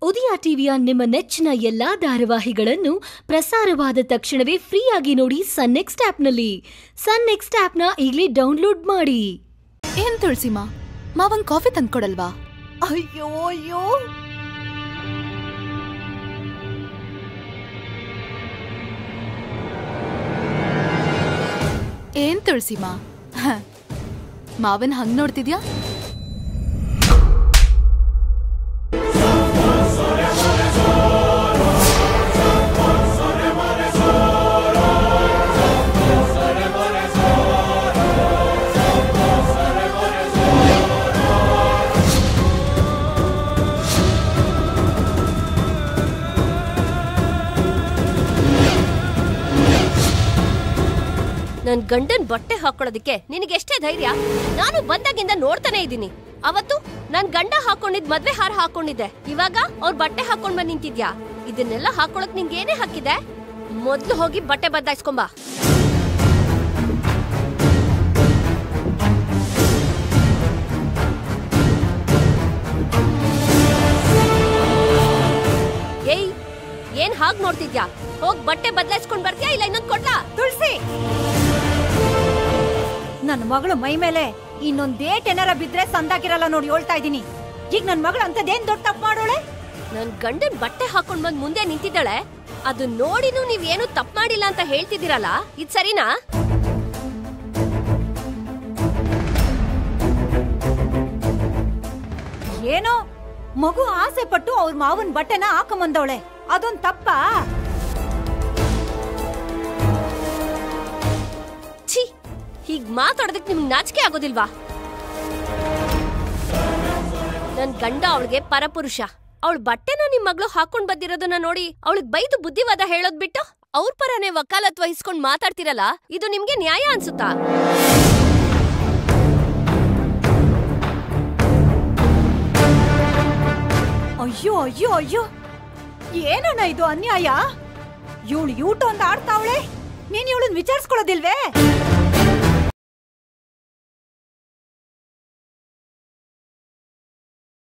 ಉದಯ ಟಿವಿಯ ನಿಮ್ಮ ನೆಚ್ಚಿನ ಎಲ್ಲಾ ಧಾರಾವಾಹಿಗಳನ್ನು ಪ್ರಸಾರವಾದ ತಕ್ಷಣವೇ ಫ್ರೀಯಾಗಿ ನೋಡಿ ಸನ್ ನೆಕ್ಸ್ಟ್ ಆಪ್ನಲ್ಲಿ ಸನ್ ನೆಕ್ಸ್ಟ್ ಆಪ್ನ ಈಗಲೇ ಡೌನ್ಲೋಡ್ ಮಾಡಿ ಏನ್ ತುಳ್ಸಿಮಾ ಮಾವಂಗ್ ಕಾಫಿ ತಂದ್ಕೊಡಲ್ವಾ ಅಯ್ಯೋ ಅಯ್ಯೋ ಏನ್ ತುಳ್ಸಿಮಾ ಹ, ಮಾವನ್ ಹಂಗ್ ನೋಡ್ತಿದ್ಯಾ ನನ್ ಗಂಡನ್ ಬಟ್ಟೆ ಹಾಕೊಳ್ಳೋದಕ್ಕೆ ನಿನಗೆ ಎಷ್ಟೇ ಧೈರ್ಯ ನಾನು ಬಂದಾಗಿಂದ ನೋಡ್ತಾನೆ ಇದ್ದೀನಿ ಅವತ್ತು ನನ್ ಗಂಡ ಹಾಕೊಂಡಿದ್ ಮದ್ವೆ ಹಾರ ಹಾಕೊಂಡಿದ್ದೆ ಇವಾಗ ಅವ್ರ ಬಟ್ಟೆ ಹಾಕೊಂಡ್ ಬಂದ್ ನಿಂತಿದ್ಯಾ ಇದನ್ನೆಲ್ಲ ಹಾಕೊಳಕ್ ನಿಂಗೆ ಏನೇ ಹಾಕಿದೆ ಮೊದ್ಲು ಹೋಗಿ ಬಟ್ಟೆ ಬದಲಾಯಿಸ್ಕೊಂಬಾ ಏಯ್ ಏನ್ ಹಾಗ್ ನೋಡ್ತಿದ್ಯಾ ಹೋಗ್ ಬಟ್ಟೆ ಬದಲಾಯಿಸ್ಕೊಂಡ್ ಬರ್ತೀಯಾ ಇಲ್ಲ ಇನ್ನೊಂದ್ ಕೊಡ್ಲಾ ತುಳ್ಸಿ ನನ್ನ ಮಗಳು ಮೈ ಮೇಲೆ ಇನ್ನೊಂದ್ ಡೇಟ್ ಏನಾರ ಬಿದ್ರೆ ಸಂದಾಗಿರಲ್ಲ ನೋಡಿ ಹೇಳ್ತಾ ಇದೀನಿ ಈಗ ನನ್ ಮಗಳು ಅಂತದೇನ್ ದೊಡ್ಡ ತಪ್ಪು ಮಾಡೋಳೆ ನನ್ ಗಂಡನ್ ಬಟ್ಟೆ ಹಾಕೊಂಡ್ ಬಂದ್ ಮುಂದೆ ನಿಂತಿದ್ದಾಳೆ ಅದು ನೋಡಿನೂ ನೀವ್ ಏನು ತಪ್ಪು ಮಾಡಿಲ್ಲ ಅಂತ ಹೇಳ್ತಿದ್ದೀರಲ್ಲ ಇದ್ ಸರಿನಾ ಏನೋ ಮಗು ಆಸೆ ಪಟ್ಟು ಅವ್ರ ಮಾವನ್ ಬಟ್ಟೆನ ಹಾಕೊಂಬಂದವಳೆ ಅದೊಂದ್ ತಪ್ಪಾ ಛೀ ಹೀಗ್ ಮಾತಾಡೋದಕ್ ನಿಮ್ಗೆ ನಾಚಿಕೆ ಆಗೋದಿಲ್ವಾ ನನ್ ಗಂಡ ಅವಳಿಗೆ ಪರಪುರುಷ ಅವಳ ಬಟ್ಟೆನ ನಿಮ್ ಮಗಳು ಹಾಕೊಂಡ್ ಬಂದಿರೋದನ್ನ ನೋಡಿ ಅವಳಿಗೆ ಬೈದು ಬುದ್ಧಿವಾದ ಹೇಳೋದ್ ಬಿಟ್ಟು ಅವ್ರ ಪರನೇ ವಕಾಲತ್ ವಹಿಸ್ಕೊಂಡ್ ಮಾತಾಡ್ತಿರಲ್ಲ ಇದು ನಿಮ್ಗೆ ನ್ಯಾಯ ಅನ್ಸುತ್ತಾ ಅಯ್ಯೋ ಅಯ್ಯೋ ಅಯ್ಯೋ ಏನಣ್ಣ ಇದು ಅನ್ಯಾಯ ಇವಳು ಯೂಟ ಒಂದ್ ಆಡ್ತಾವಳೆ ನೀನ್ ಇವಳನ್ ವಿಚಾರಿಸ್ಕೊಳ್ಳೋದಿಲ್ವೇ